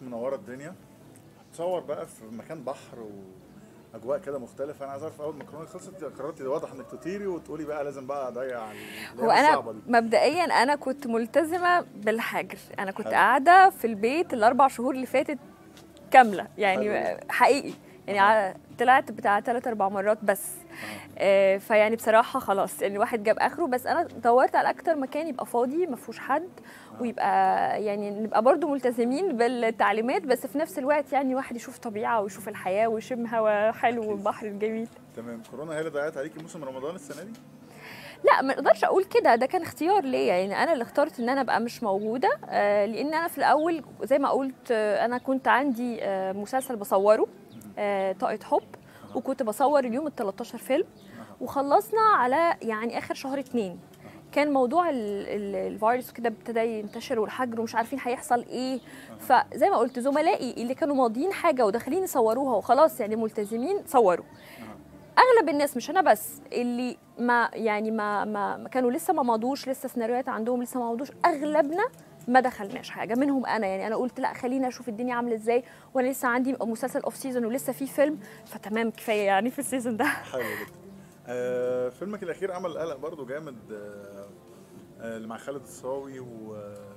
منوره الدنيا تصور بقى في مكان بحر واجواء كده مختلفه انا عايز اعرف اول ما الكورونا خلصت قررتي واضح انك تطيري وتقولي بقى لازم بقى اضيع هو الايام انا الصعبه دي مبدئيا انا كنت ملتزمه بالحجر انا كنت حلو. قاعده في البيت الاربع شهور اللي فاتت كامله يعني حلو. حقيقي يعني ع- طلعت بتاع ثلاث اربع مرات بس آه، فيعني بصراحه خلاص يعني الواحد جاب اخره بس انا دورت على اكتر مكان يبقى فاضي ما فيهوش حد ويبقى يعني نبقى برضو ملتزمين بالتعليمات بس في نفس الوقت يعني الواحد يشوف طبيعه ويشوف الحياه ويشم هوا حلو والبحر الجميل تمام كورونا هي اللي ضيعت عليكي موسم رمضان السنه دي لا ما اقدرش اقول كده ده كان اختيار ليا يعني انا اللي اخترت ان انا ابقى مش موجوده آه، لان انا في الاول زي ما قلت آه، انا كنت عندي آه، مسلسل بصوره آه، طاقه حب وكنت بصور اليوم ال 13 فيلم وخلصنا على يعني اخر شهر اتنين كان موضوع ال- ال- الفيروس كده ابتدى ينتشر والحجر ومش عارفين هيحصل ايه فزي ما قلت زملائي اللي كانوا ماضيين حاجه وداخلين يصوروها وخلاص يعني ملتزمين صوروا اغلب الناس مش انا بس اللي ما يعني ما ما ما كانوا لسه ما ماضوش لسه سيناريوهات عندهم لسه ما ماضوش اغلبنا ما دخلناش حاجه منهم انا يعني انا قلت لا خلينا اشوف الدنيا عامله ازاي وانا لسه عندي مسلسل اوف سيزون ولسه في فيلم فتمام كفايه يعني في السيزون ده حلو جدا آه فيلمك الاخير عمل قلق برضو جامد آه آه اللي مع خالد الصاوي و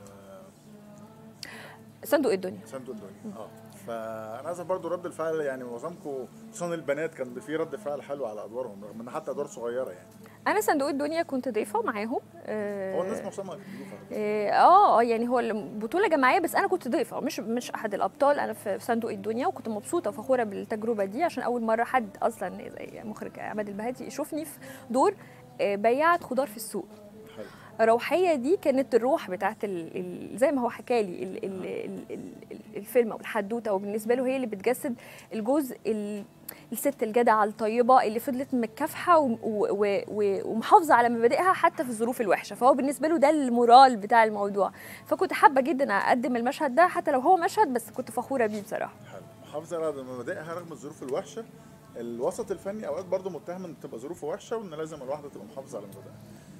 صندوق الدنيا ساندو الدنيا اه فانا عايز برضو رد الفعل يعني معظمكم خصوصا البنات كان في رد فعل حلو على ادوارهم رغم ان حتى ادوار صغيره يعني انا صندوق الدنيا كنت ضيفه معاهم آه، هو الناس معظمها كانت ضيوف على فكرة. اه آه، يعني هو البطوله جماعيه بس انا كنت ضيفه مش مش احد الابطال انا في في صندوق الدنيا وكنت مبسوطه وفخوره بالتجربه دي عشان اول مره حد اصلا زي مخرج عماد البهاتي يشوفني في دور آه، بياعه خضار في السوق حلو روحيه دي كانت الروح بتاعت ال ال زي ما هو حكى لي ال ال ال ال الفيلم او الحدوته وبالنسبه له هي اللي بتجسد الجزء ال الست الجدعه الطيبه اللي فضلت مكافحه و- و- و- و- ومحافظه على مبادئها حتى في الظروف الوحشه فهو بالنسبه له ده المورال بتاع الموضوع فكنت حابه جدا اقدم المشهد ده حتى لو هو مشهد بس كنت فخوره بيه بصراحه حلو محافظه على مبادئها رغم الظروف الوحشه الوسط الفني اوقات برضو متهم ان تبقى ظروفه وحشه وان لازم الواحده تبقى محافظه على مبادئها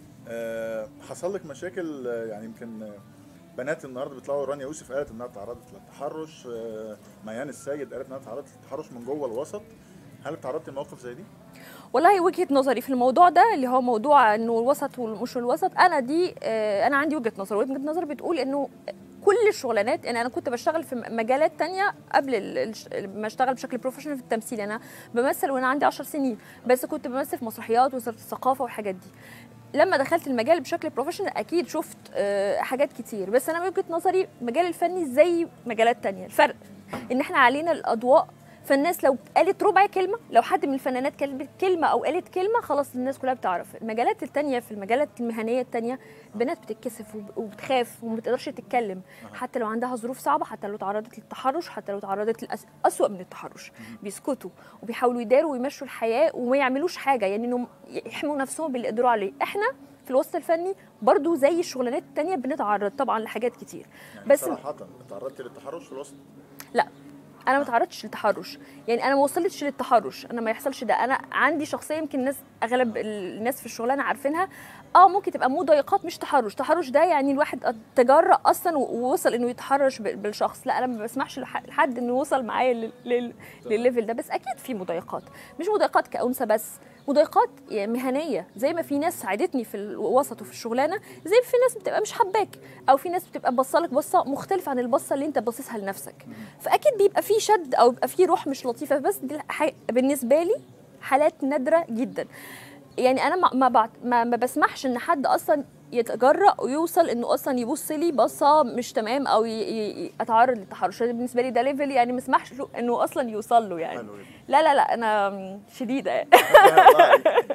أه حصل لك مشاكل آه، يعني يمكن آه، بنات النهارده بيطلعوا رانيا يوسف قالت انها تعرضت للتحرش أه ميان السيد قالت انها تعرضت للتحرش من جوه الوسط هل تعرضتي لموقف زي دي؟ والله وجهه نظري في الموضوع ده اللي هو موضوع انه الوسط ومش الوسط انا دي آه، انا عندي وجهه نظر وجهه نظر بتقول انه كل الشغلانات يعني انا كنت بشتغل في مجالات تانية قبل ال- الش- ما اشتغل بشكل بروفيشنال في التمثيل انا بمثل وانا عندي 10 سنين بس كنت بمثل في مسرحيات وزاره الثقافه والحاجات دي لما دخلت المجال بشكل بروفيشنال اكيد شفت آه، حاجات كتير بس انا من وجهه نظري مجال الفني زي مجالات تانية الفرق ان احنا علينا الاضواء فالناس لو قالت ربع كلمه لو حد من الفنانات كلمت كلمه او قالت كلمه خلاص الناس كلها بتعرف المجالات التانية في المجالات المهنيه التانية البنات بتتكسف وب- وبتخاف وما بتقدرش تتكلم حتى لو عندها ظروف صعبه حتى لو تعرضت للتحرش حتى لو تعرضت لأسوأ من التحرش بيسكتوا وبيحاولوا يداروا ويمشوا الحياه وما يعملوش حاجه يعني انهم يحموا نفسهم باللي قدروا عليه احنا في الوسط الفني برضو زي الشغلانات التانية بنتعرض طبعا لحاجات كتير يعني بس صراحه تعرضتي للتحرش في الوسط؟ لا انا ما تعرضتش للتحرش يعني انا ما وصلتش للتحرش انا ما يحصلش ده انا عندي شخصيه يمكن الناس اغلب الناس في الشغلانه عارفينها اه ممكن تبقى مضايقات مش تحرش تحرش ده يعني الواحد تجرأ اصلا و- ووصل انه يتحرش ب- بالشخص لا انا ما بسمحش لح- لحد انه يوصل معايا لل- لل- للليفل ده بس اكيد في مضايقات مش مضايقات كأنثى بس مضايقات يعني مهنيه زي ما في ناس ساعدتني في الوسط وفي الشغلانه زي ما في ناس بتبقى مش حباك او في ناس بتبقى بصلك بصه مختلفه عن البصه اللي انت باصصها لنفسك فاكيد بيبقى في شد او بيبقى في روح مش لطيفه بس دي الح- بالنسبه لي حالات نادره جدا يعني انا ما ما, بعت ما, ما بسمحش ان حد اصلا يتجرأ ويوصل انه اصلا يبص لي بصه مش تمام او ي- ي- ي- اتعرض للتحرش ده بالنسبه لي ده ليفل يعني ما اسمحش له انه اصلا يوصل له يعني حلو جدا لا لا لا انا شديده يعني الله عليك.